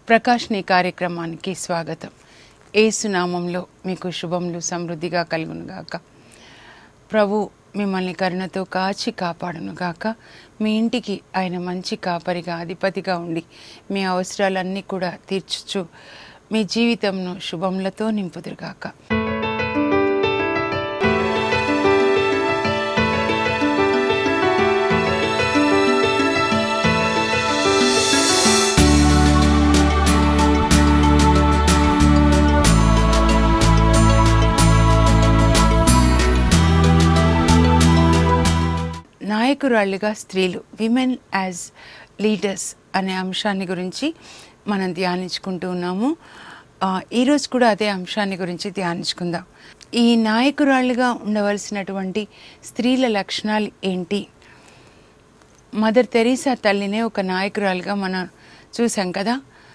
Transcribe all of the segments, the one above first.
ప్రకాష్ని కార్యక్రమానికి స్వాగతం ఏసునామంలో మీకు శుభములు సమృద్ధిగా కలుగునుగాక ప్రభు మిమ్మల్ని కరుణతో కాచి కాపాడునుగాక మీ ఇంటికి ఆయన మంచి కాపరిగా అధిపతిగా ఉండి మీ అవసరాలన్నీ కూడా తీర్చుచు మీ జీవితంను శుభములతో నింపుదురుగాక నాయకురాళ్ళుగా స్త్రీలు విమెన్ యాజ్ లీడర్స్ అనే అంశాన్ని గురించి మనం ధ్యానించుకుంటూ ఉన్నాము ఆ, ఈరోజు కూడా అదే అంశాన్ని గురించి ధ్యానించుకుందాం ఈ నాయకురాళ్ళుగా ఉండవలసినటువంటి స్త్రీల లక్షణాలు ఏంటి మదర్ తెరీసా తల్లినే ఒక నాయకురాలుగా మనం చూసాం కదా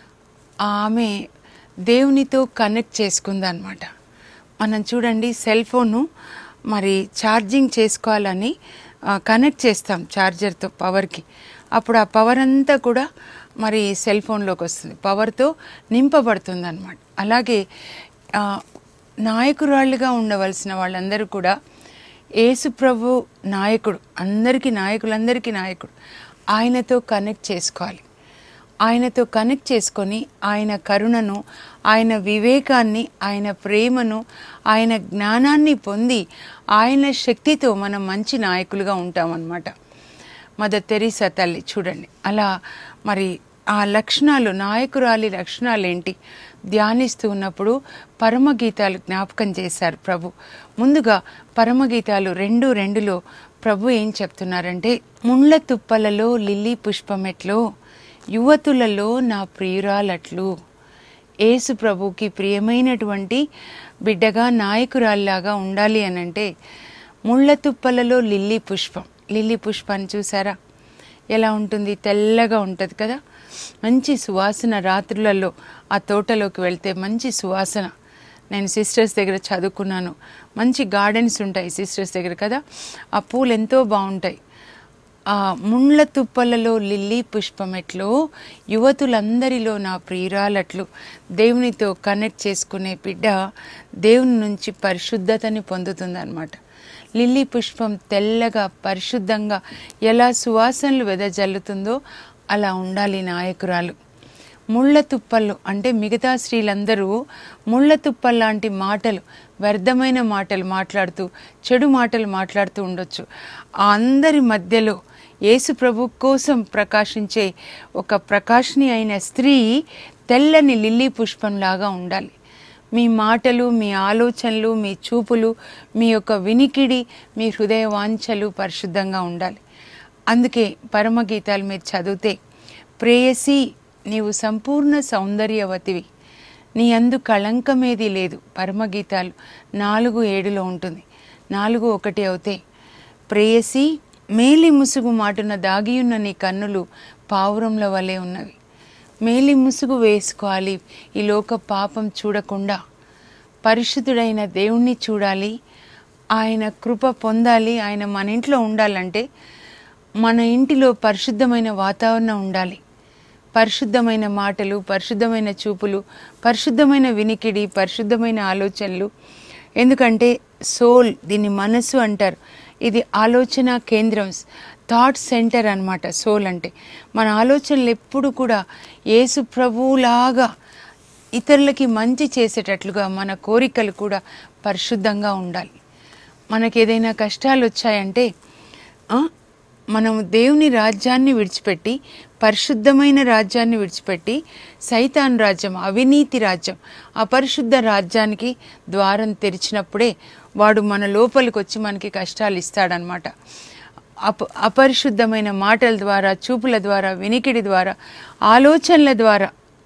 ఆమె దేవునితో కనెక్ట్ చేసుకుందనమాట మనం చూడండి సెల్ ఫోను మరి ఛార్జింగ్ చేసుకోవాలని ఆ, కనెక్ట్ చేస్తాం ఛార్జర్తో పవర్కి అప్పుడు ఆ పవర్ అంతా కూడా మరి సెల్ ఫోన్లోకి వస్తుంది పవర్తో నింపబడుతుంది అనమాట అలాగే ఆ, నాయకురాళ్ళుగా ఉండవలసిన వాళ్ళందరూ కూడా యేసు ప్రభు నాయకుడు అందరికీ నాయకులందరికీ నాయకుడు ఆయనతో కనెక్ట్ చేసుకోవాలి ఆయనతో కనెక్ట్ చేసుకొని ఆయన కరుణను ఆయన వివేకాన్ని ఆయన ప్రేమను ఆయన జ్ఞానాన్ని పొంది ఆయన శక్తితో మనం మంచి నాయకులుగా ఉంటామన్నమాట మదర్ తెరీసా తల్లి చూడండి అలా మరి ఆ లక్షణాలు నాయకురాలి లక్షణాలు ఏంటి ధ్యానిస్తూ ఉన్నప్పుడు పరమగీతాలు జ్ఞాపకం చేశారు ప్రభు ముందుగా పరమగీతాలు రెండు రెండులో ప్రభు ఏం చెప్తున్నారంటే ముండ్ల తుప్పలలో లిల్లీ పుష్పమెట్లో యువతులలో నా ప్రియురాలట్లు యేసు ప్రభుకి ప్రియమైనటువంటి బిడ్డగా నాయకురాల్లాగా ఉండాలి అని అంటే ముళ్ళ తుప్పలలో లిల్లీ పుష్పం లిల్లీ పుష్పాన్ని చూసారా ఎలా ఉంటుంది తెల్లగా ఉంటుంది కదా మంచి సువాసన రాత్రులలో ఆ తోటలోకి వెళ్తే మంచి సువాసన నేను సిస్టర్స్ దగ్గర చదువుకున్నాను మంచి గార్డెన్స్ ఉంటాయి సిస్టర్స్ దగ్గర కదా ఆ పూలు ఎంతో బాగుంటాయి ఆ ముండ్ల తుప్పలలో లిల్లీ పుష్పమెట్లో యువతులందరిలో నా ప్రియురాలట్లు దేవునితో కనెక్ట్ చేసుకునే బిడ్డ దేవుని నుంచి పరిశుద్ధతని పొందుతుందన్నమాట లిల్లీ పుష్పం తెల్లగా పరిశుద్ధంగా ఎలా సువాసనలు వెదజల్లుతుందో అలా ఉండాలి నాయకురాలు ముళ్ళ తుప్పలు అంటే మిగతా స్త్రీలందరూ ముళ్ళ తుప్పల్ లాంటి మాటలు వ్యర్థమైన మాటలు మాట్లాడుతూ చెడు మాటలు మాట్లాడుతూ ఉండొచ్చు ఆ అందరి మధ్యలో యేసు ప్రభు కోసం ప్రకాశించే ఒక ప్రకాశిని అయిన స్త్రీ తెల్లని లిల్లీ పుష్పంలాగా ఉండాలి మీ మాటలు మీ ఆలోచనలు మీ చూపులు మీ యొక్క వినికిడి మీ హృదయ వాంఛలు పరిశుద్ధంగా ఉండాలి అందుకే పరమగీతాలు మీరు చదివితే ప్రేయసి నీవు సంపూర్ణ సౌందర్యవతివి నీ అందు కళంకమేది లేదు పరమగీతాలు నాలుగు ఏడులో ఉంటుంది నాలుగు ఒకటి అవుతాయి ప్రేయసి మేలి ముసుగు మాటున దాగియున్న నీ కన్నులు పావురంల వలె ఉన్నవి మేలి ముసుగు వేసుకోవాలి ఈ లోక పాపం చూడకుండా పరిశుద్ధుడైన దేవుణ్ణి చూడాలి ఆయన కృప పొందాలి ఆయన మన ఇంట్లో ఉండాలంటే మన ఇంటిలో పరిశుద్ధమైన వాతావరణం ఉండాలి పరిశుద్ధమైన మాటలు పరిశుద్ధమైన చూపులు పరిశుద్ధమైన వినికిడి పరిశుద్ధమైన ఆలోచనలు ఎందుకంటే సోల్ దీన్ని మనసు అంటారు ఇది ఆలోచన కేంద్రం థాట్ సెంటర్ అన్నమాట సోల్ అంటే మన ఆలోచనలు ఎప్పుడు కూడా యేసు ప్రభువులాగా ఇతరులకి మంచి చేసేటట్లుగా మన కోరికలు కూడా పరిశుద్ధంగా ఉండాలి మనకి ఏదైనా కష్టాలు వచ్చాయంటే ఆ, మనం దేవుని రాజ్యాన్ని విడిచిపెట్టి పరిశుద్ధమైన రాజ్యాన్ని విడిచిపెట్టి సైతాన్ రాజ్యం అవినీతి రాజ్యం అపరిశుద్ధ రాజ్యానికి ద్వారం తెరిచినప్పుడే వాడు మన లోపలికి వచ్చి మనకి కష్టాలు ఇస్తాడనమాట అప అపరిశుద్ధమైన మాటల ద్వారా చూపుల ద్వారా వినికిడి ద్వారా ఆలోచనల ద్వారా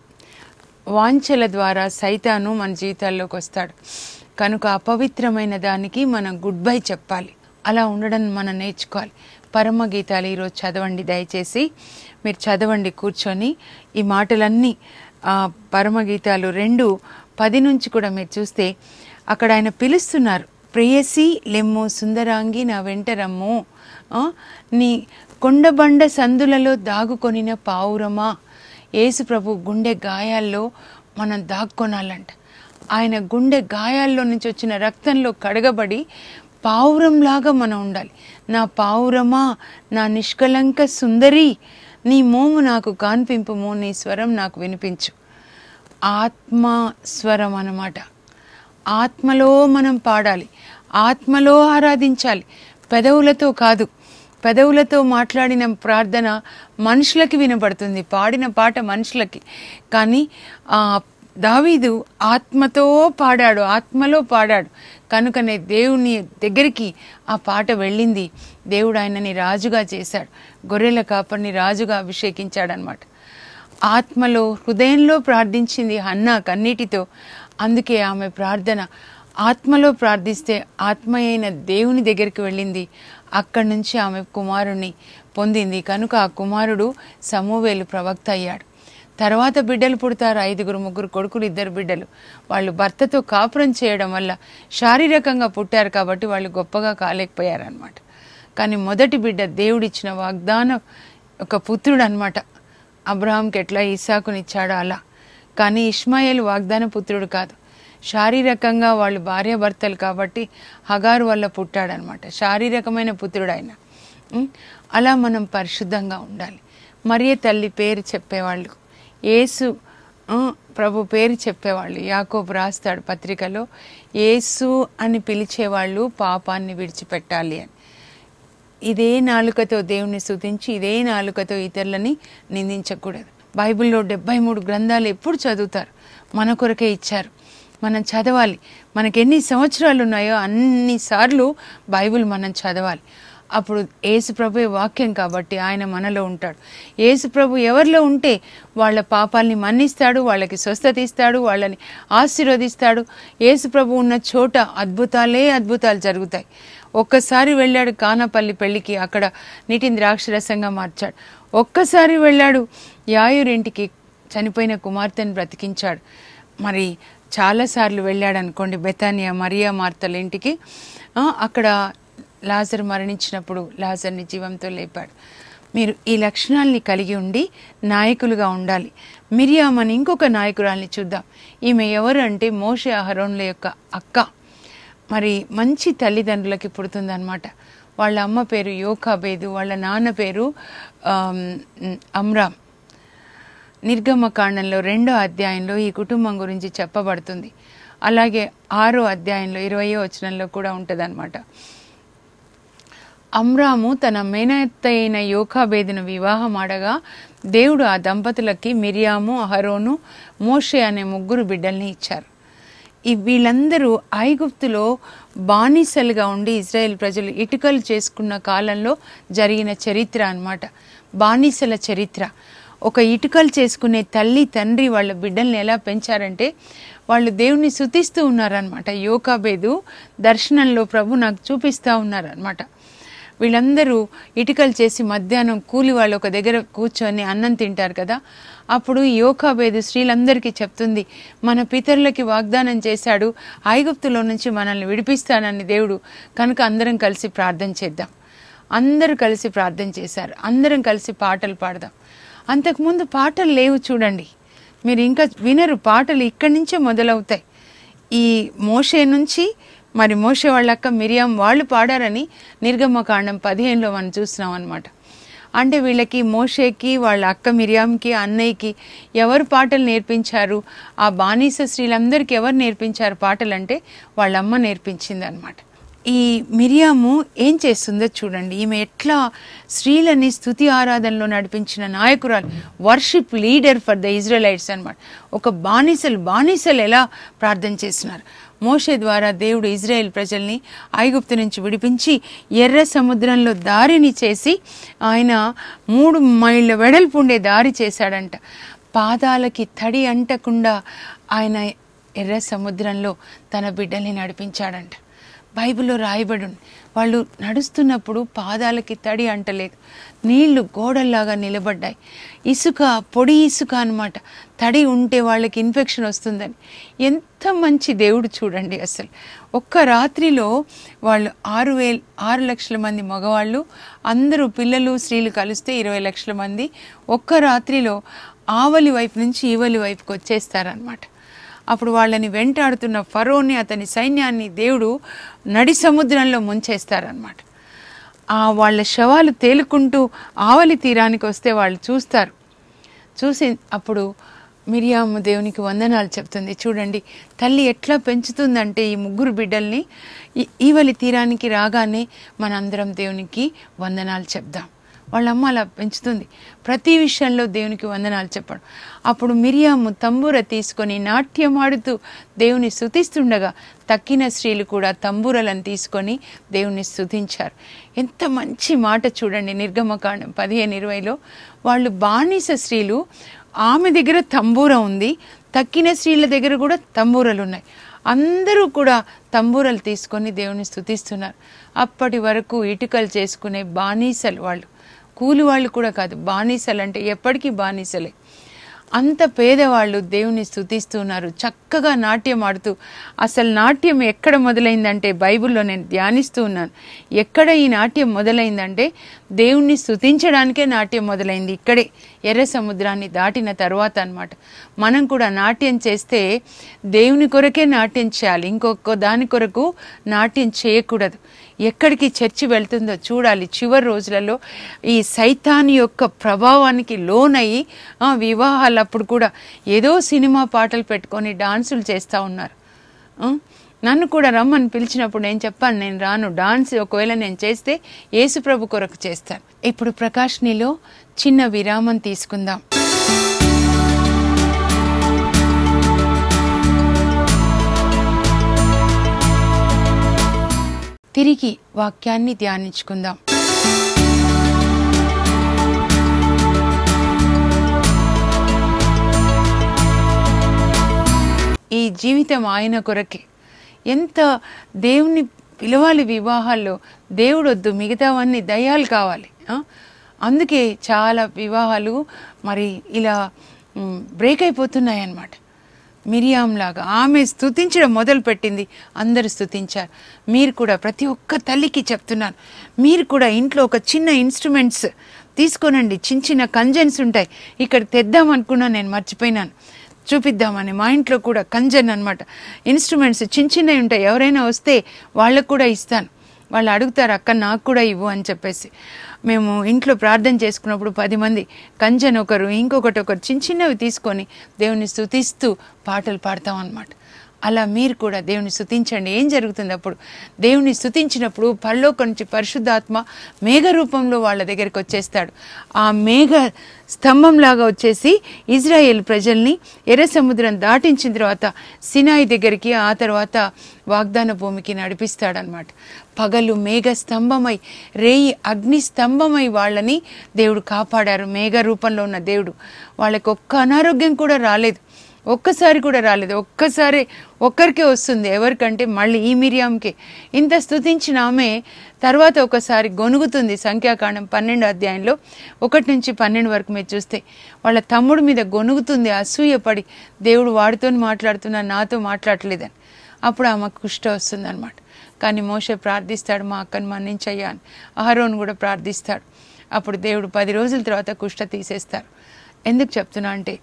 వాంఛల ద్వారా సైతాను మన జీవితాల్లోకి వస్తాడు కనుక అపవిత్రమైన దానికి మనం గుడ్ బై చెప్పాలి అలా ఉండడం మనం నేర్చుకోవాలి పరమ గీతాలు ఈరోజు చదవండి దయచేసి మీరు చదవండి కూర్చొని ఈ మాటలన్నీ ఆ, పరమ గీతాలు రెండు పది నుంచి కూడా మీరు చూస్తే అక్కడ ఆయన పిలుస్తున్నారు ప్రేయసి లెమ్ము సుందరాంగి నా వెంట రమ్ము ఆ, నీ కొండబండ సందులలో దాగుకొనిన పావురమా యేసు ప్రభు గుండె గాయాల్లో మనం దాక్కొనాలంట ఆయన గుండె గాయాల్లో నుంచి వచ్చిన రక్తంలో కడగబడి పావురంలాగా మనం ఉండాలి నా పావురమా నా నిష్కలంక సుందరి నీ మోము నాకు కాన్పింపుము నీ స్వరం నాకు వినిపించు ఆత్మ స్వరం అన్నమాట ఆత్మలో మనం పాడాలి ఆత్మలో ఆరాధించాలి పెదవులతో కాదు పెదవులతో మాట్లాడిన ప్రార్థన మనుషులకి వినబడుతుంది పాడిన పాట మనుషులకి కానీ ఆ దావీదు ఆత్మతో పాడాడు ఆత్మలో పాడాడు కనుకనే దేవుని దగ్గరికి ఆ పాట వెళ్ళింది దేవుడు ఆయనని రాజుగా చేశాడు గొర్రెల కాపర్ని రాజుగా అభిషేకించాడనమాట ఆత్మలో హృదయంలో ప్రార్థించింది హన్నా కన్నీటితో అందుకే ఆమె ప్రార్థన ఆత్మలో ప్రార్థిస్తే ఆత్మ అయిన దేవుని దగ్గరికి వెళ్ళింది అక్కడి నుంచి ఆమె కుమారుణ్ణి పొందింది కనుక ఆ కుమారుడు సమూవేలు ప్రవక్త అయ్యాడు తర్వాత బిడ్డలు పుడతారు ఐదుగురు ముగ్గురు కొడుకులు ఇద్దరు బిడ్డలు వాళ్ళు భర్తతో కాపురం చేయడం వల్ల శారీరకంగా పుట్టారు కాబట్టి వాళ్ళు గొప్పగా కాలేకపోయారనమాట కానీ మొదటి బిడ్డ దేవుడిచ్చిన వాగ్దానం ఒక పుత్రుడు అనమాట అబ్రహాంకి ఎట్లా ఇసాకునిచ్చాడో అలా కానీ ఇష్మాయేల్ వాగ్దాన పుత్రుడు కాదు శారీరకంగా వాళ్ళు భార్యాభర్తలు కాబట్టి హగారు వల్ల పుట్టాడనమాట శారీరకమైన పుత్రుడు ఆయన ఉం? అలా మనం పరిశుద్ధంగా ఉండాలి మరియ తల్లి పేరు చెప్పేవాళ్ళు యేసు ఆ, ప్రభు పేరు చెప్పేవాళ్ళు యాకోబు రాస్తాడు పత్రికలో యేసు అని పిలిచేవాళ్ళు పాపాన్ని విడిచిపెట్టాలి అని ఇదే నాలుకతో దేవుణ్ణి స్తుతించి ఇదే నాలుకతో ఇతరులని నిందించకూడదు బైబిల్లో డెబ్బై మూడు గ్రంథాలు ఎప్పుడు చదువుతారు మన కొరకే ఇచ్చారు మనం చదవాలి మనకి ఎన్ని సంవత్సరాలు ఉన్నాయో అన్నిసార్లు బైబిల్ మనం చదవాలి అప్పుడు యేసు ప్రభు వాక్యం కాబట్టి ఆయన మనలో ఉంటాడు యేసు ప్రభు ఎవరిలో ఉంటే వాళ్ళ పాపాల్ని మన్నిస్తాడు వాళ్ళకి స్వస్థత ఇస్తాడు వాళ్ళని ఆశీర్వదిస్తాడు యేసు ప్రభు ఉన్న చోట అద్భుతాలే అద్భుతాలు జరుగుతాయి ఒక్కసారి వెళ్ళాడు కానపల్లి పెళ్లికి అక్కడ నీటిని ద్రాక్షరసంగా మార్చాడు ఒక్కసారి వెళ్ళాడు యాయురింటికి చనిపోయిన కుమార్తెను బ్రతికించాడు మరి చాలాసార్లు వెళ్ళాడు అనుకోండి బెతానియా మరియా మార్తల ఇంటికి ఆ, అక్కడ లాజర్ మరణించినప్పుడు లాజర్ని జీవంతో లేపాడు మీరు ఈ లక్షణాల్ని కలిగి ఉండి నాయకులుగా ఉండాలి మిరియామ్ అని ఇంకొక నాయకురాల్ని చూద్దాం ఈమె ఎవరు అంటే మోషే అహరోన్ల యొక్క అక్క మరి మంచి తల్లిదండ్రులకి పుడుతుందన్నమాట వాళ్ళ అమ్మ పేరు యోకాబేదు వాళ్ళ నాన్న పేరు ఆమ్, అమ్రామ్ నిర్గమకాండంలో రెండో అధ్యాయంలో ఈ కుటుంబం గురించి చెప్పబడుతుంది అలాగే ఆరో అధ్యాయంలో ఇరవయో వచనంలో కూడా ఉంటుందన్నమాట అమ్రాము తన మేనత్త అయిన యోకాబేదును వివాహం ఆడగా దేవుడు ఆ దంపతులకి మిరియాము అహరోను మోషే అనే ముగ్గురు బిడ్డల్ని ఇచ్చారు ఈ వీళ్ళందరూ ఐగుప్తులో బానిసలుగా ఉండి ఇజ్రాయెల్ ప్రజలు ఇటుకలు చేసుకున్న కాలంలో జరిగిన చరిత్ర అన్నమాట బానిసల చరిత్ర ఒక ఇటుకలు చేసుకునే తల్లి తండ్రి వాళ్ళ బిడ్డల్ని ఎలా పెంచారంటే వాళ్ళు దేవుణ్ణి శుతిస్తూ ఉన్నారనమాట యోకాబేదు దర్శనంలో ప్రభు నాకు చూపిస్తూ ఉన్నారనమాట వీళ్ళందరూ ఇటుకలు చేసి మధ్యాహ్నం కూలి వాళ్ళు ఒక దగ్గర కూర్చొని అన్నం తింటారు కదా అప్పుడు ఈ యోకాబేదు స్త్రీలందరికీ చెప్తుంది మన పితరులకి వాగ్దానం చేశాడు ఐగుప్తులో నుంచి మనల్ని విడిపిస్తానని దేవుడు కనుక అందరం కలిసి ప్రార్థన చేద్దాం అందరూ కలిసి ప్రార్థన చేశారు అందరం కలిసి పాటలు పాడదాం అంతకుముందు పాటలు లేవు చూడండి మీరు ఇంకా వినరు పాటలు ఇక్కడి నుంచే మొదలవుతాయి ఈ మోషే నుంచి మరి మోషే వాళ్ళ అక్క మిరియాం వాళ్ళు పాడారని నిర్గమకాండం పదిహేనులో మనం చూస్తున్నాం అనమాట అంటే వీళ్ళకి మోషేకి వాళ్ళ అక్క మిరియాంకి అన్నయ్యకి ఎవరు పాటలు నేర్పించారు ఆ బానిస స్త్రీలందరికీ ఎవరు నేర్పించారు పాటలు అంటే వాళ్ళ అమ్మ నేర్పించింది అనమాట ఈ మిరియాము ఏం చేస్తుందో చూడండి ఈమె ఎట్లా స్త్రీలని స్థుతి ఆరాధనలో నడిపించిన నాయకురాలు worship leader for the Israelites అన్నమాట ఒక బానిసలు బానిసలు ఎలా ప్రార్థన చేస్తున్నారు మోషే ద్వారా దేవుడు ఇజ్రాయెల్ ప్రజల్ని ఐగుప్తు నుంచి విడిపించి ఎర్ర సముద్రంలో దారిని చేసి ఆయన మూడు మైళ్ళ వెడల్పు ఉండే దారి చేశాడంట పాదాలకి తడి అంటకుండా ఆయన ఎర్ర సముద్రంలో తన బిడ్డల్ని నడిపించాడంట బైబిల్లో రాయబడి ఉంది వాళ్ళు నడుస్తున్నప్పుడు పాదాలకి తడి అంటలేదు నీళ్లు గోడల్లాగా నిలబడ్డాయి ఇసుక పొడి ఇసుక అన్నమాట తడి ఉంటే వాళ్ళకి ఇన్ఫెక్షన్ వస్తుందని ఎంత మంచి దేవుడు చూడండి అసలు ఒక్క రాత్రిలో వాళ్ళు ఆరు వేల ఆరు లక్షల మంది మగవాళ్ళు అందరూ పిల్లలు స్త్రీలు కలిస్తే ఇరవై లక్షల మంది ఒక్క రాత్రిలో ఆవలి వైపు నుంచి ఈవలి వైపుకి వచ్చేస్తారనమాట అప్పుడు వాళ్ళని వెంటాడుతున్న ఫరోని అతని సైన్యాన్ని దేవుడు నడి సముద్రంలో ముంచేస్తారనమాట ఆ వాళ్ళ శవాలు తేలుకుంటూ ఆవలి తీరానికి వస్తే వాళ్ళు చూస్తారు చూసి అప్పుడు మిరియాము దేవునికి వందనాలు చెప్తుంది చూడండి తల్లి ఎట్లా పెంచుతుందంటే ఈ ముగ్గురు బిడ్డల్ని ఈ- ఈవలి తీరానికి రాగానే మనందరం దేవునికి వందనాలు చెప్దాం వాళ్ళ అమ్మ అలా పెంచుతుంది ప్రతి విషయంలో దేవునికి వందనాలు చెప్పడం అప్పుడు మిరియాము తంబూర తీసుకొని నాట్యం ఆడుతూ దేవుని స్తుతిస్తుండగా తక్కిన స్త్రీలు కూడా తంబూరలను తీసుకొని దేవుని స్తుతించారు ఎంత మంచి మాట చూడండి నిర్గమకాండం పదిహేను ఇరవైలో వాళ్ళు బానిస స్త్రీలు ఆమె దగ్గర తంబూర ఉంది తక్కిన స్త్రీల దగ్గర కూడా తంబూరలు ఉన్నాయి అందరూ కూడా తంబూరలు తీసుకొని దేవుని స్తుతిస్తున్నారు అప్పటి వరకు ఇటుకలు చేసుకునే బానిసలు వాళ్ళు కూలి వాళ్ళు కూడా కాదు బానిసలు అంటే ఎప్పటికీ బానిసలే అంత పేదవాళ్ళు దేవుని స్తుతిస్తున్నారు చక్కగా నాట్యం ఆడుతూ అసలు నాట్యం ఎక్కడ మొదలైందంటే బైబిల్లో నేను ధ్యానిస్తూ ఉన్నాను ఎక్కడ ఈ నాట్యం మొదలైందంటే దేవుణ్ణి స్తుతించడానికే నాట్యం మొదలైంది ఇక్కడే ఎర్ర సముద్రాన్ని దాటిన తర్వాత అన్నమాట మనం కూడా నాట్యం చేస్తే దేవుని కొరకే నాట్యం చేయాలి ఇంకొక దాని కొరకు నాట్యం చేయకూడదు ఎక్కడికి చర్చి వెళ్తుందో చూడాలి చివరి రోజులలో ఈ సైతాన్ యొక్క ప్రభావానికి లోనయ్యి ఆ, వివాహాలప్పుడు కూడా ఏదో సినిమా పాటలు పెట్టుకొని డాన్సులు చేస్తూ ఉన్నారు ఆ, నన్ను కూడా రమ్మని పిలిచినప్పుడు నేను చెప్పాను నేను రాను డాన్స్ ఒకవేళ నేను చేస్తే యేసుప్రభు కొరకు చేస్తాను ఇప్పుడు ప్రకాష్నిలో చిన్న విరామం తీసుకుందాం తిరిగి వాక్యాన్ని ధ్యానించుకుందాం ఈ జీవితం ఆయన కొరకే ఎంత దేవుని పిలవాలి వివాహాల్లో దేవుడు వద్దు మిగతావన్నీ దయాలు కావాలి ఆ? అందుకే చాలా వివాహాలు మరి ఇలా మ్, బ్రేక్ అయిపోతున్నాయి అన్నమాట మిరియాం లాగా ఆమె స్తుతించడం మొదలుపెట్టింది అందరూ స్తుతించారు మీరు కూడా ప్రతి ఒక్క తల్లికి చెప్తున్నాను మీరు కూడా ఇంట్లో ఒక చిన్న ఇన్స్ట్రుమెంట్స్ తీసుకోనండి చిన్న చిన్న కంజన్స్ ఉంటాయి ఇక్కడ తెద్దాం అనుకున్నా నేను మర్చిపోయినాను చూపిద్దామని మా ఇంట్లో కూడా కంజన్ అన్నమాట ఇన్స్ట్రుమెంట్స్ చిన్న చిన్నవి ఉంటాయి ఎవరైనా వస్తే వాళ్ళకు కూడా ఇస్తాను వాళ్ళు అడుగుతారు అక్క నాకు కూడా ఇవ్వు అని చెప్పేసి మేము ఇంట్లో ప్రార్థన చేసుకున్నప్పుడు పది మంది కంజన్ ఒకరు ఇంకొకటి ఒకరు చిన్న చిన్నవి తీసుకొని దేవుని స్తుతిస్తూ పాటలు పాడతాం అన్నమాట అలా మీరు కూడా దేవుని స్తుతించండి ఏం జరుగుతుంది అప్పుడు దేవుని స్తుతించినప్పుడు పరలోకం నుంచి పరిశుద్ధాత్మ మేఘ రూపంలో వాళ్ళ దగ్గరికి వచ్చేస్తాడు ఆ మేఘ స్తంభంలాగా వచ్చేసి ఇజ్రాయేల్ ప్రజల్ని ఎర్ర సముద్రం దాటించిన తర్వాత సినాయి దగ్గరికి ఆ తర్వాత వాగ్దాన భూమికి నడిపిస్తాడనమాట పగలు మేఘ స్తంభమై రేయి అగ్ని స్తంభమై వాళ్ళని దేవుడు కాపాడారు మేఘ రూపంలో ఉన్న దేవుడు వాళ్ళకి ఒక్క అనారోగ్యం కూడా రాలేదు ఒక్కసారి కూడా రాలేదు ఒక్కసారి ఒక్కరికే వస్తుంది ఎవరికంటే మళ్ళీ ఈ మిరియాంకే ఇంత స్తుతించిన ఆమె తర్వాత ఒకసారి గొనుగుతుంది సంఖ్యాకాండం పన్నెండు అధ్యాయంలో ఒకటి నుంచి పన్నెండు వరకు మీరు చూస్తే వాళ్ళ తమ్ముడి మీద గొనుగుతుంది అసూయపడి దేవుడు వాడితో మాట్లాడుతున్నా నాతో మాట్లాడలేదని అప్పుడు ఆమెకు కుష్ట వస్తుంది అనమాట కానీ మోషే ప్రార్థిస్తాడు మా అక్కను మన్నించయ్యా అని అహరోన్ కూడా ప్రార్థిస్తాడు అప్పుడు దేవుడు పది రోజుల తర్వాత కుష్ట తీసేస్తారు ఎందుకు చెప్తున్నా అంటే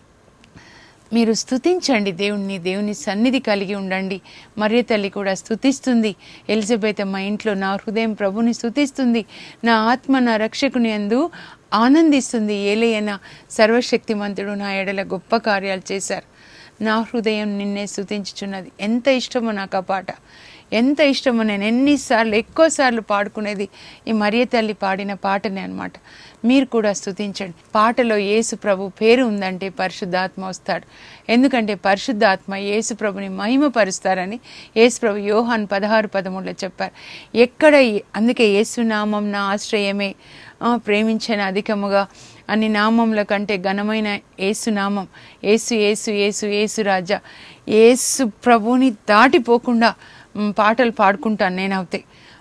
మీరు స్తుతించండి దేవుణ్ణి దేవుని సన్నిధి కలిగి ఉండండి మరియ తల్లి కూడా స్తుతిస్తుంది ఎలిజబెత్ మా ఇంట్లో నా హృదయం ప్రభుని స్తుతిస్తుంది నా ఆత్మ నా రక్షకుని అందు ఆనందిస్తుంది ఏలయన సర్వశక్తిమంతుడు నా ఎడల గొప్ప కార్యాలు చేశారు నా హృదయం నిన్నే స్తుతించుచున్నది ఎంత ఇష్టమో నాకు ఆ పాట ఎంత ఇష్టమో నేను ఎన్నిసార్లు ఎక్కువసార్లు పాడుకునేది ఈ మరియ తల్లి పాడిన పాటనే అన్నమాట మీరు కూడా స్తుతించండి పాటలో యేసు ప్రభు పేరు ఉందంటే పరిశుద్ధాత్మ వస్తాడు ఎందుకంటే పరిశుద్ధాత్మ యేసు ప్రభుని మహిమపరుస్తారని యేసు ప్రభు యోహాన్ పదహారు పదమూడులో చెప్పారు ఎక్కడ ఈ- అందుకే యేసు నామం నా ఆశ్రయమే ఆ, ప్రేమించిన అధికముగా అన్ని నామముల కంటే ఘనమైన యేసు నామం యేసు యేసు యేసు యేసు రాజా యేసు ప్రభుని దాటిపోకుండా మ్, పాటలు పాడుకుంటాను నేను అవుతాయి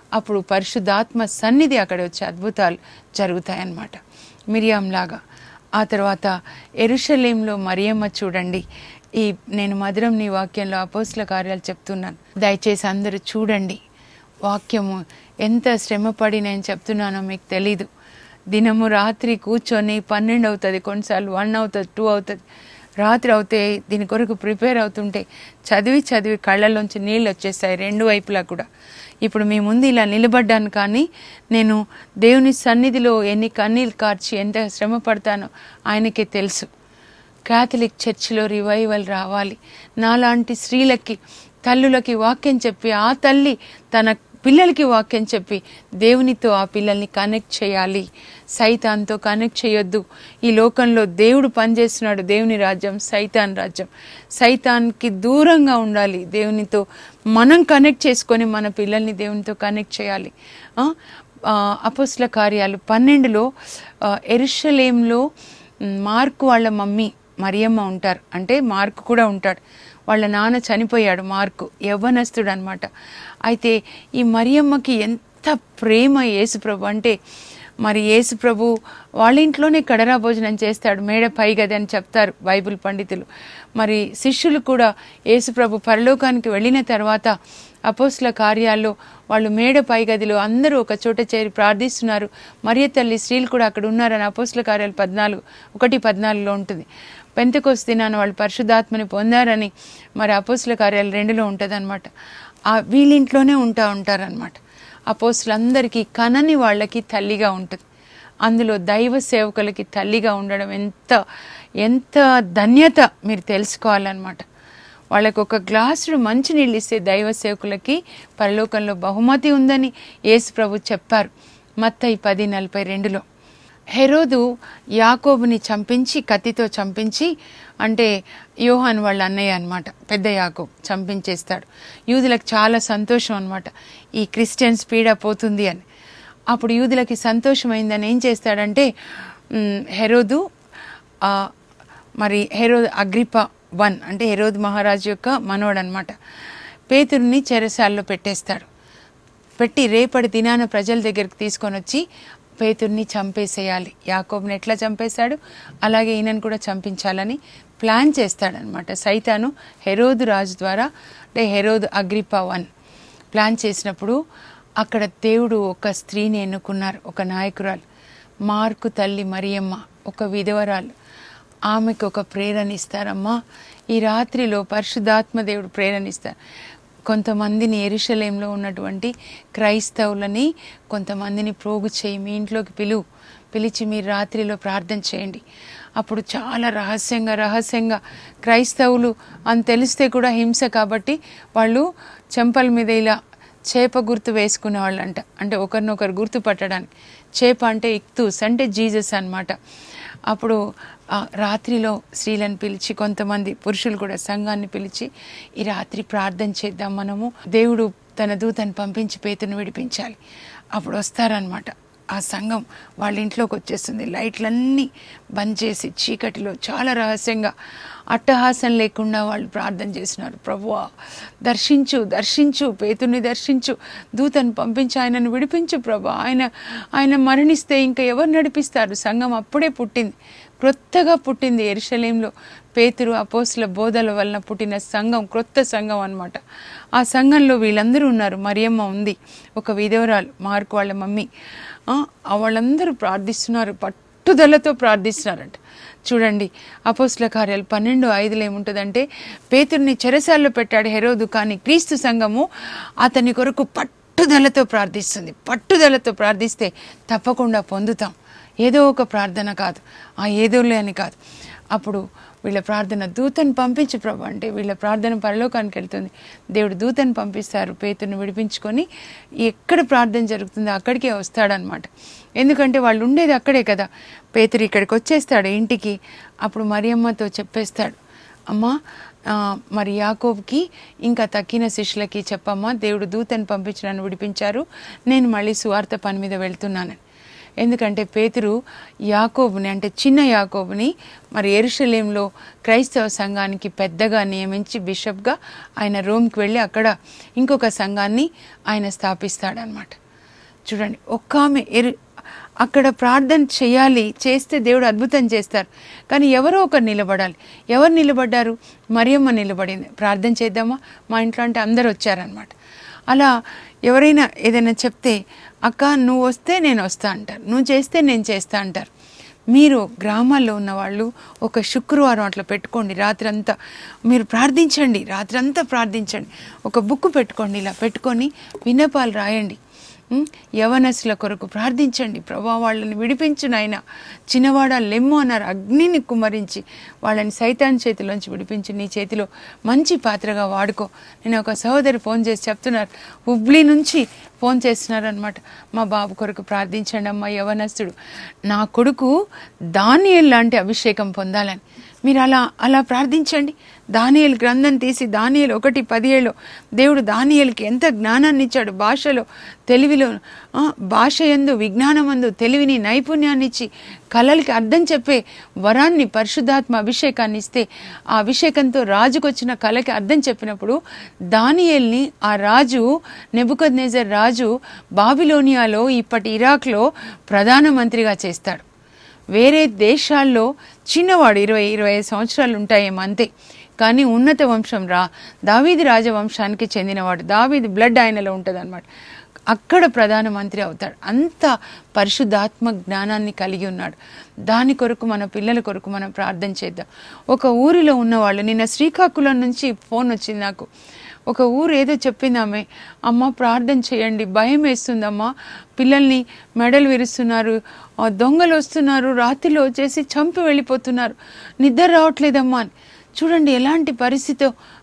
అప్పుడు పరిశుద్ధాత్మ సన్నిధి అక్కడ వచ్చే అద్భుతాలు జరుగుతాయన్నమాట మిరియాం లాగా ఆ తర్వాత ఎరుషలేంలో మరియమ్మ చూడండి ఈ నేను మధురం నీ వాక్యంలో అపోస్ల కార్యాలు చెప్తున్నాను దయచేసి అందరూ చూడండి వాక్యము ఎంత శ్రమపడి నేను చెప్తున్నానో మీకు తెలీదు దినము రాత్రి కూర్చొని పన్నెండు అవుతుంది కొన్నిసార్లు వన్ అవుతుంది టూ అవుతుంది రాత్రి అవుతే దీని కొరకు ప్రిపేర్ అవుతుంటే చదివి చదివి కళ్ళలోంచి నీళ్ళు వచ్చేస్తాయి రెండు వైపులా కూడా ఇప్పుడు మీ ముందు ఇలా నిలబడ్డాను కానీ నేను దేవుని సన్నిధిలో ఎన్ని కన్నీళ్ళు కార్చి ఎంత శ్రమ పడతానో ఆయనకే తెలుసు క్యాథలిక్ చర్చిలో రివైవల్ రావాలి నాలాంటి స్త్రీలకి తల్లులకి వాక్యం చెప్పి ఆ తల్లి తన పిల్లలకి వాక్యం చెప్పి దేవునితో ఆ పిల్లల్ని కనెక్ట్ చేయాలి సైతాన్తో కనెక్ట్ చేయొద్దు ఈ లోకంలో దేవుడు పనిచేస్తున్నాడు దేవుని రాజ్యం సైతాన్ రాజ్యం సైతాన్కి దూరంగా ఉండాలి దేవునితో మనం కనెక్ట్ చేసుకొని మన పిల్లల్ని దేవునితో కనెక్ట్ చేయాలి ఆ, ఆ, అపోస్ల కార్యాలు పన్నెండులో ఆ, ఎరుషలేంలో మ్, మార్కు వాళ్ళ మమ్మీ మరియమ్మ ఉంటారు అంటే మార్కు కూడా ఉంటాడు వాళ్ళ నాన్న చనిపోయాడు మార్కు యవ్వనస్తుడు అనమాట అయితే ఈ మరియమ్మకి ఎంత ప్రేమ యేసుప్రభు అంటే మరి యేసుప్రభు వాళ్ళ ఇంట్లోనే కడరా భోజనం చేస్తాడు మేడ పై గది అని చెప్తారు బైబిల్ పండితులు మరి శిష్యులు కూడా యేసుప్రభు పరలోకానికి వెళ్ళిన తర్వాత అపోస్ల కార్యాల్లో వాళ్ళు మేడ పై గదిలో అందరూ ఒక చోట చేరి ప్రార్థిస్తున్నారు మరియ తల్లి స్త్రీలు కూడా అక్కడ ఉన్నారని అపోస్ల కార్యాలు పద్నాలుగు ఒకటి పద్నాలుగులో ఉంటుంది పెంతకోస్ దినాన వాళ్ళు పరిశుద్ధాత్మని పొందారని మరి అపోస్ల కార్యాలు రెండులో ఉంటుందన్నమాట ఆ వీళ్ళింట్లోనే ఉంటా ఉంటారనమాట అపోస్లందరికీ కనని వాళ్ళకి తల్లిగా ఉంటుంది అందులో దైవ సేవకులకి తల్లిగా ఉండడం ఎంత ఎంత ధన్యత మీరు తెలుసుకోవాలన్నమాట వాళ్ళకు ఒక గ్లాసుడు మంచినీళ్ళు ఇస్తే దైవ సేవకులకి పరలోకంలో బహుమతి ఉందని యేసు ప్రభు చెప్పారు మత్తయి పది నలభై రెండులో హెరోదు యాకోబుని చంపించి కత్తితో చంపించి అంటే యోహాన్ వాళ్ళ అన్నయ్య అనమాట పెద్ద యాకోబు చంపించేస్తాడు యూదులకు చాలా సంతోషం అనమాట ఈ క్రిస్టియన్స్ పీడ పోతుంది అని అప్పుడు యూదులకి సంతోషమైందని ఏం చేస్తాడంటే మ్, హెరోదు ఆ, మరి హెరోద్ అగ్రిప వన్ అంటే హెరోద్ మహారాజు యొక్క మనోడు అనమాట పేతురుని చెరసాల్లో పెట్టేస్తాడు పెట్టి రేపటి దినాన ప్రజల దగ్గరికి తీసుకొని వచ్చి పేతుర్ని చంపేసేయాలి యాకోబుని ఎట్లా చంపేశాడు అలాగే ఈయనను కూడా చంపించాలని ప్లాన్ చేస్తాడనమాట సైతాను హెరోదు రాజు ద్వారా అంటే హెరోదు అగ్రిపా వన్ ప్లాన్ చేసినప్పుడు అక్కడ దేవుడు ఒక స్త్రీని ఎన్నుకున్నారు ఒక నాయకురాలు మార్కు తల్లి మరియమ్మ ఒక విధవరాలు ఆమెకు ఒక ప్రేరణ ఇస్తారమ్మా ఈ రాత్రిలో పరిశుద్ధాత్మ దేవుడు ప్రేరణ ఇస్తారు కొంతమందిని ఎరుషలేంలో ఉన్నటువంటి క్రైస్తవులని కొంతమందిని ప్రోగు చేయి మీ ఇంట్లోకి పిలువు పిలిచి మీరు రాత్రిలో ప్రార్థన చేయండి అప్పుడు చాలా రహస్యంగా రహస్యంగా క్రైస్తవులు అని తెలిస్తే కూడా హింస కాబట్టి వాళ్ళు చెంపల మీద ఇలా చేప గుర్తు వేసుకునే వాళ్ళంట అంటే ఒకరినొకరు గుర్తు పట్టడానికి చేప అంటే ఇక్తూస్ అంటే జీసస్ అన్నమాట అప్పుడు ఆ రాత్రిలో స్త్రీలను పిలిచి కొంతమంది పురుషులు కూడా సంఘాన్ని పిలిచి ఈ రాత్రి ప్రార్థన చేద్దాం మనము దేవుడు తన దూతను పంపించి పేతును విడిపించాలి అప్పుడు వస్తారనమాట ఆ సంఘం వాళ్ళ ఇంట్లోకి వచ్చేస్తుంది లైట్లన్నీ బంద్ చేసి చీకటిలో చాలా రహస్యంగా అట్టహాసం లేకుండా వాళ్ళు ప్రార్థన చేసినారు ప్రభువా దర్శించు దర్శించు పేతుని దర్శించు దూతను పంపించి ఆయనను విడిపించు ప్రభా ఆయన ఆయన మరణిస్తే ఇంకా ఎవరు నడిపిస్తారు సంఘం అప్పుడే పుట్టింది క్రొత్తగా పుట్టింది ఎరుషలేంలో పేతురు అపోసుల బోధల వలన పుట్టిన సంఘం క్రొత్త సంఘం అన్నమాట ఆ సంఘంలో వీళ్ళందరూ ఉన్నారు మరియమ్మ ఉంది ఒక విధవరాలు మార్కు వాళ్ళ మమ్మీ ఆ, ఆ వాళ్ళందరూ ప్రార్థిస్తున్నారు పట్టుదలతో ప్రార్థిస్తున్నారంట చూడండి అపోస్ల కార్యాలు పన్నెండు ఐదులో ఏముంటుందంటే పేతుర్ని చెరసాల్లో పెట్టాడు హెరోదు కానీ క్రీస్తు సంఘము అతని కొరకు పట్టుదలతో ప్రార్థిస్తుంది పట్టుదలతో ప్రార్థిస్తే తప్పకుండా పొందుతాం ఏదో ఒక ప్రార్థన కాదు ఆ ఏదోలే అని కాదు అప్పుడు వీళ్ళ ప్రార్థన దూతను పంపించు ప్రభు అంటే వీళ్ళ ప్రార్థన పరలోకానికి వెళ్తుంది దేవుడు దూతను పంపిస్తారు పేతుని విడిపించుకొని ఎక్కడ ప్రార్థన జరుగుతుందో అక్కడికే వస్తాడనమాట ఎందుకంటే వాళ్ళు ఉండేది అక్కడే కదా పేతురు ఇక్కడికి వచ్చేస్తాడు ఇంటికి అప్పుడు మరియమ్మతో చెప్పేస్తాడు అమ్మా ఆ, మరి యాకోబ్కి ఇంకా తక్కిన శిష్యులకి చెప్పమ్మా దేవుడు దూతను పంపించి నన్ను విడిపించారు నేను మళ్ళీ సువార్త పని మీద వెళ్తున్నానని ఎందుకంటే పేతురు యాకోబుని అంటే చిన్న యాకోబుని మరి ఎరుషలేంలో క్రైస్తవ సంఘానికి పెద్దగా నియమించి బిషప్గా ఆయన రోమ్కి వెళ్ళి అక్కడ ఇంకొక సంఘాన్ని ఆయన స్థాపిస్తాడనమాట చూడండి ఒక్క ఆమె ఎరు అక్కడ ప్రార్థన చేయాలి చేస్తే దేవుడు అద్భుతం చేస్తారు కానీ ఎవరో ఒకరు నిలబడాలి ఎవరు నిలబడ్డారు మరియమ్మ నిలబడింది ప్రార్థన చేద్దామా మా ఇంట్లో అంటే అందరు వచ్చారనమాట అలా ఎవరైనా ఏదైనా చెప్తే అక్క నువ్వు వస్తే నేను వస్తా అంటారు నువ్వు చేస్తే నేను చేస్తా అంటారు మీరు గ్రామాల్లో ఉన్న వాళ్ళు ఒక శుక్రవారం అట్లా పెట్టుకోండి రాత్రంతా మీరు ప్రార్థించండి రాత్రంతా ప్రార్థించండి ఒక బుక్ పెట్టుకోండి ఇలా పెట్టుకొని విన్నపాలు రాయండి ఉం? యవనస్తుల కొరకు ప్రార్థించండి ప్రభా వాళ్ళని విడిపించు నాయన చిన్నవాడ లెమ్ము అన్నారు అగ్నిని కుమ్మరించి వాళ్ళని సైతాన్ చేతిలోంచి విడిపించి నీ చేతిలో మంచి పాత్రగా వాడుకో నేను ఒక సహోదరి ఫోన్ చేసి చెప్తున్నారు హుబ్లీ నుంచి ఫోన్ చేస్తున్నారనమాట మా బాబు కొరకు ప్రార్థించండి అమ్మ యవనస్తుడు నా కొడుకు దానియల్ లాంటి అభిషేకం పొందాలని మీరు అలా అలా ప్రార్థించండి దానియల్ గ్రంథం తీసి దానియలు ఒకటి పదిహేಳು దేవుడు దానియలకి ఎంత జ్ఞానాన్ని ఇచ్చాడు భాషలో తెలివిలో ఆ, భాష ఎందు విజ్ఞానమందు తెలివిని నైపుణ్యాన్ని ఇచ్చి కళలకి అర్థం చెప్పే వరాన్ని పరిశుద్ధాత్మ అభిషేకాన్ని ఇస్తే ఆ అభిషేకంతో రాజుకు వచ్చిన కళకి అర్థం చెప్పినప్పుడు దానియల్ని ఆ రాజు నెబుకద్ రాజు బాబిలోనియాలో ఇప్పటి ఇరాక్లో ప్రధానమంత్రిగా చేస్తాడు వేరే దేశాల్లో చిన్నవాడు ఇరవై ఇరవై ఐదు సంవత్సరాలు ఉంటాయేమో అంతే కానీ ఉన్నత వంశం రా దావీది రాజవంశానికి చెందినవాడు దావీది బ్లడ్ ఆయనలో ఉంటుంది అనమాట అక్కడ ప్రధానమంత్రి అవుతాడు అంత పరిశుద్ధాత్మ జ్ఞానాన్ని కలిగి ఉన్నాడు దాని కొరకు మన పిల్లల కొరకు మనం ప్రార్థన చేద్దాం ఒక ఊరిలో ఉన్నవాళ్ళు నిన్న శ్రీకాకుళం నుంచి ఫోన్ వచ్చింది నాకు ఒక ఊరు ఏదో చెప్పింది ఆమె అమ్మ ప్రార్థన చేయండి భయం వేస్తుందమ్మా పిల్లల్ని మెడలు విరుస్తున్నారు ఆ దొంగలు వస్తున్నారు రాత్రిలో వచ్చేసి చంపి వెళ్ళిపోతున్నారు నిద్ర రావట్లేదమ్మా అని చూడండి ఎలాంటి పరిస్థితి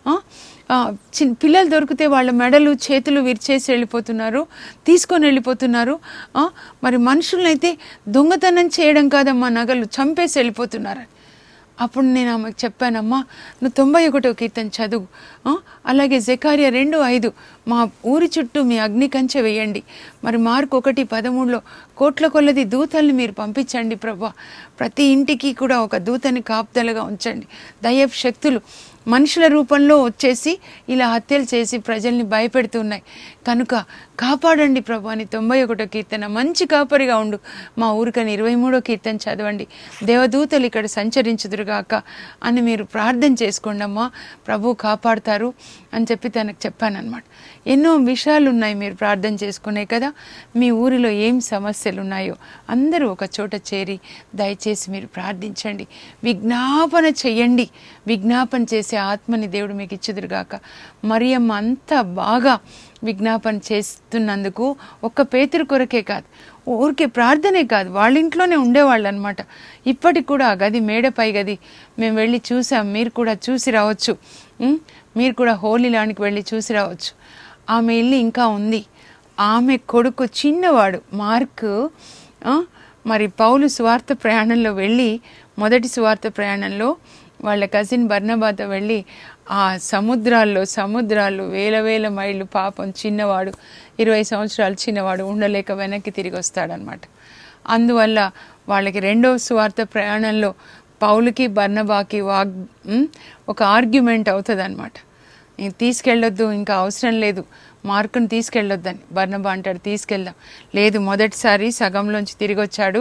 చిన్న పిల్లలు దొరికితే వాళ్ళ మెడలు చేతులు విరిచేసి వెళ్ళిపోతున్నారు తీసుకొని వెళ్ళిపోతున్నారు ఆ, మరి మనుషులనైతే దొంగతనం చేయడం కాదమ్మా నగలు చంపేసి వెళ్ళిపోతున్నారు అప్పుడు నేను ఆమెకు చెప్పానమ్మా నువ్వు తొంభై ఒకటో కీర్తన చదువు ఆ? అలాగే జెకారియా రెండు ఐదు మా ఊరి చుట్టూ మీ అగ్ని కంచె వేయండి మరి మార్కు ఒకటి పదమూడులో కోట్ల కొలది దూతల్ని మీరు పంపించండి ప్రభా ప్రతి ఇంటికి కూడా ఒక దూతని కాపుదలగా ఉంచండి దయ్యపు శక్తులు మనుషుల రూపంలో వచ్చేసి ఇలా హత్యలు చేసి ప్రజల్ని భయపెడుతున్నాయి కనుక కాపాడండి ప్రభు అని తొంభై ఒకటో కీర్తన మంచి కాపరిగా ఉండు మా ఊరికని ఇరవై మూడో కీర్తన చదవండి దేవదూతలు ఇక్కడ సంచరించుదురుగాక అని మీరు ప్రార్థన చేసుకోండి అమ్మా ప్రభు కాపాడుతారు అని చెప్పి తనకు చెప్పానన్నమాట ఎన్నో విషయాలు ఉన్నాయి మీరు ప్రార్థన చేసుకునే కదా మీ ఊరిలో ఏం సమస్యలు ఉన్నాయో అందరూ ఒక చోట చేరి దయచేసి మీరు ప్రార్థించండి విజ్ఞాపన చెయ్యండి విజ్ఞాపన చేసే ఆత్మని దేవుడు మీకు ఇచ్చుదురుగాక మరియమ్మ అంత బాగా విజ్ఞాపన చేస్తున్నందుకు ఒక్క పేతురు కొరకే కాదు ఊరికే ప్రార్థనే కాదు వాళ్ళ ఇంట్లోనే ఉండేవాళ్ళు అనమాట ఇప్పటికి కూడా ఆ గది మేడపై గది మేము వెళ్ళి చూసాం మీరు కూడా చూసి రావచ్చు ఉం? మీరు కూడా హోలీ లానికి వెళ్ళి చూసి రావచ్చు ఆమె ఇల్లు ఇంకా ఉంది ఆమె కొడుకు చిన్నవాడు మార్క్ ఆ, మరి పౌలు సువార్త ప్రయాణంలో వెళ్ళి మొదటి సువార్త ప్రయాణంలో వాళ్ళ కజిన్ బర్నబాతో వెళ్ళి ఆ సముద్రాల్లో సముద్రాలు వేల వేల మైళ్ళు పాపం చిన్నవాడు ఇరవై సంవత్సరాలు చిన్నవాడు ఉండలేక వెనక్కి తిరిగి వస్తాడనమాట అందువల్ల వాళ్ళకి రెండో సువార్త ప్రయాణంలో పౌలుకి బర్నబాకి వాగ్ ఉమ్, ఒక ఆర్గ్యుమెంట్ అవుతుంది అనమాట తీసుకెళ్ళొద్దు ఇంకా అవసరం లేదు మార్కుని తీసుకెళ్ళొద్దని బర్నబా అంటాడు తీసుకెళ్దాం లేదు మొదటిసారి సగంలోంచి తిరిగి వచ్చాడు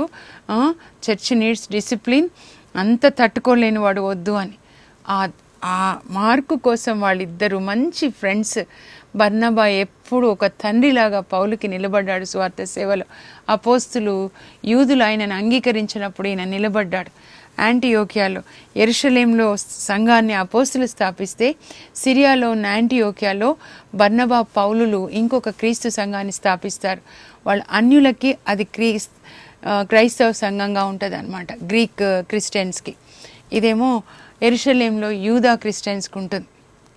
చర్చ్ నీడ్స్ డిసిప్లిన్ అంత తట్టుకోలేని వాడు వద్దు అని ఆ ఆ మార్కు కోసం వాళ్ళిద్దరూ మంచి ఫ్రెండ్స్ బర్నబా ఎప్పుడు ఒక తండ్రిలాగా పౌలుకి నిలబడ్డాడు స్వార్థ సేవలో అపోస్తులు యూదులు ఆయనను అంగీకరించినప్పుడు ఈయన నిలబడ్డాడు యాంటీయోకియాలో ఎరుషలేంలో సంఘాన్ని అపోస్తులు స్థాపిస్తే సిరియాలో ఉన్న యాంటీయోకియాలో బర్నబా పౌలులు ఇంకొక క్రీస్తు సంఘాన్ని స్థాపిస్తారు వాళ్ళ అన్యులకి అది క్రీస్ ఆ, క్రైస్తవ సంఘంగా ఉంటుంది అనమాట గ్రీక్ క్రిస్టియన్స్కి ఇదేమో ఎరుషలేంలో యూదా క్రిస్టియన్స్కి ఉంటుంది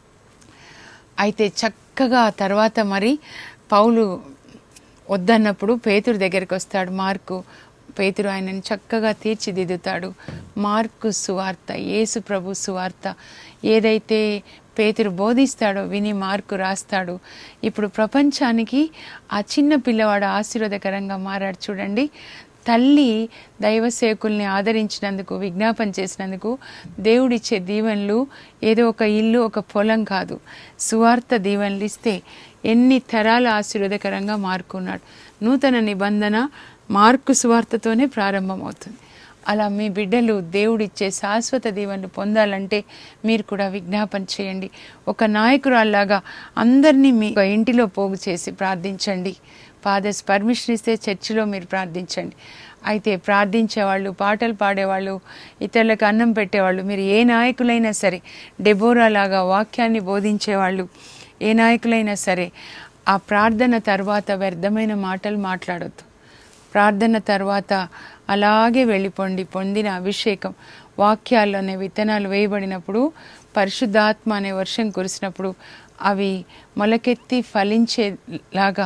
అయితే చక్కగా ఆ తర్వాత మరి పౌలు వద్దన్నప్పుడు పేతురు దగ్గరికి వస్తాడు మార్కు పేతురు ఆయనని చక్కగా తీర్చిదిద్దుతాడు మార్కు సువార్త యేసు ప్రభు సువార్త ఏదైతే పేతురు బోధిస్తాడో విని మార్కు రాస్తాడు ఇప్పుడు ప్రపంచానికి ఆ చిన్న పిల్లవాడు ఆశీర్వాదకరంగా మారాడు చూడండి తల్లి దైవ సేవకుల్ని ఆదరించినందుకు విజ్ఞాపన చేసినందుకు దేవుడిచ్చే దీవెనలు ఏదో ఒక ఇల్లు ఒక పొలం కాదు సువార్త దీవెనలు ఇస్తే ఎన్ని తరాల ఆశీర్వాదకరంగా మార్కున్నాడు నూతన నిబంధన మార్కు సువార్తతోనే ప్రారంభమవుతుంది అలా మీ బిడ్డలు దేవుడిచ్చే శాశ్వత దీవెనలు పొందాలంటే మీరు కూడా విజ్ఞాపన చేయండి ఒక నాయకురాల్లాగా అందరినీ మీ ఒక ఇంటిలో పోగు చేసి ప్రార్థించండి ఫాదర్స్ పర్మిషన్ ఇస్తే చర్చిలో మీరు ప్రార్థించండి అయితే ప్రార్థించేవాళ్ళు పాటలు పాడేవాళ్ళు ఇతరులకు అన్నం పెట్టేవాళ్ళు మీరు ఏ నాయకులైనా సరే డెబోరా లాగా వాక్యాన్ని బోధించేవాళ్ళు ఏ నాయకులైనా సరే ఆ ప్రార్థన తర్వాత వ్యర్థమైన మాటలు మాట్లాడొద్దు ప్రార్థన తర్వాత అలాగే వెళ్ళిపోండి పొందిన అభిషేకం వాక్యాల్లోనే విత్తనాలు వేయబడినప్పుడు పరిశుద్ధాత్మ అనే వర్షం కురిసినప్పుడు అవి మొలకెత్తి ఫలించేలాగా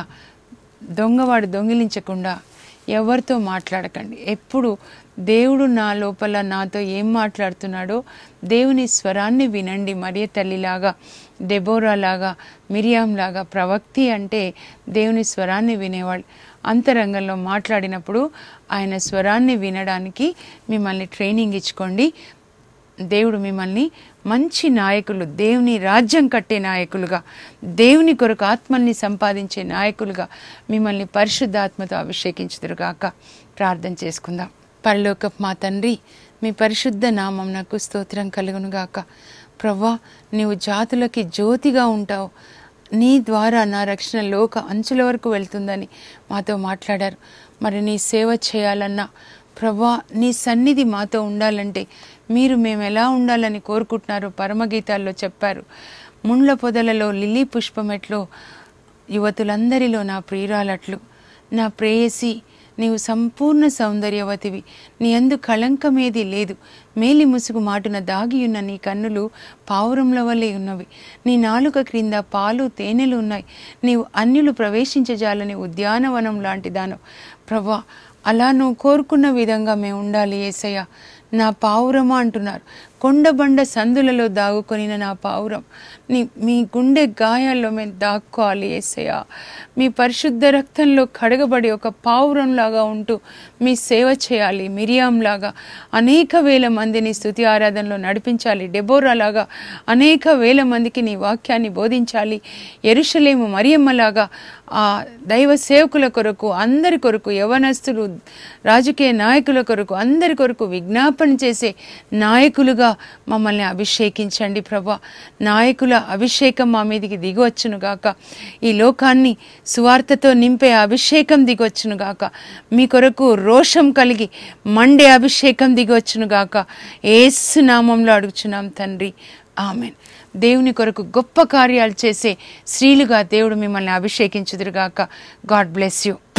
దొంగవాడు దొంగిలించకుండా ఎవరితో మాట్లాడకండి ఎప్పుడు దేవుడు నా లోపల నాతో ఏం మాట్లాడుతున్నాడో దేవుని స్వరాన్ని వినండి మరియ తల్లిలాగా డెబోరా లాగా మిరియాం లాగా ప్రవక్తి అంటే దేవుని స్వరాన్ని వినేవాళ్ళు అంతరంగంలో మాట్లాడినప్పుడు ఆయన స్వరాన్ని వినడానికి మిమ్మల్ని ట్రైనింగ్ ఇచ్చుకోండి దేవుడు మిమ్మల్ని మంచి నాయకులు దేవుని రాజ్యం కట్టే నాయకులుగా దేవుని కొరకు ఆత్మల్ని సంపాదించే నాయకులుగా మిమ్మల్ని పరిశుద్ధాత్మతో అభిషేకించుదురుగాక ప్రార్థన చేసుకుందాం పరలోకపు మా తండ్రి మీ పరిశుద్ధ నామం నాకు స్తోత్రం కలుగునుగాక ప్రవ్వా నీవు జాతులకి జ్యోతిగా ఉంటావు నీ ద్వారా నా రక్షణ లోక అంచుల వరకు వెళ్తుందని మాతో మాట్లాడారు మరి నీ సేవ చేయాలన్నా ప్రభా నీ సన్నిధి మాతో ఉండాలంటే మీరు మేము ఎలా ఉండాలని కోరుకుంటున్నారో పరమగీతాల్లో చెప్పారు ముండ్ల పొదలలో లిల్లీ పుష్పమెట్లో యువతులందరిలో నా ప్రియురాలట్లు నా ప్రేయసి నీవు సంపూర్ణ సౌందర్యవతివి నీ అందు కళంకమేది లేదు మేలి ముసుగు మాటున దాగియున్న నీ కన్నులు పావురంల వలె ఉన్నవి నీ నాలుక క్రింద పాలు తేనెలు ఉన్నాయి నీవు అన్యులు ప్రవేశించజాలని ఉద్యానవనం లాంటి దాను ప్రభా అలా నువ్వు కోరుకున్న విధంగా మేము ఉండాలి ఏసయ్య నా పావురమా అంటున్నారు కొండబండ సందులలో దాగుకొనిన నా పావురం నీ మీ గుండె గాయాల్లో మేము దాక్కోవాలి ఏసయ్య మీ పరిశుద్ధ రక్తంలో కడగబడి ఒక పావురంలాగా ఉంటూ మీ సేవ చేయాలి మిరియాంలాగా అనేక వేల మందిని స్థుతి ఆరాధనలో నడిపించాలి డెబోరాలాగా అనేక వేల మందికి నీ వాక్యాన్ని బోధించాలి ఎరుషలేము మరియమ్మలాగా ఆ దైవ సేవకుల కొరకు అందరి కొరకు యవనస్తులు రాజకీయ నాయకుల కొరకు అందరి కొరకు విజ్ఞాపన చేసే నాయకులుగా మమ్మల్ని అభిషేకించండి ప్రభా నాయకుల అభిషేకం మా మీదికి దిగవచ్చును గాక ఈ లోకాన్ని సువార్తతో నింపే అభిషేకం దిగొచ్చును గాక మీ కొరకు రోషం కలిగి మండే అభిషేకం దిగొచ్చును గాక ఏసు నామంలో అడుగుచున్నాం తండ్రి ఆమెన్ దేవుని కొరకు గొప్ప కార్యాలు చేసే స్త్రీలుగా దేవుడు మిమ్మల్ని అభిషేకించుదురుగాక గాడ్ బ్లెస్ యూ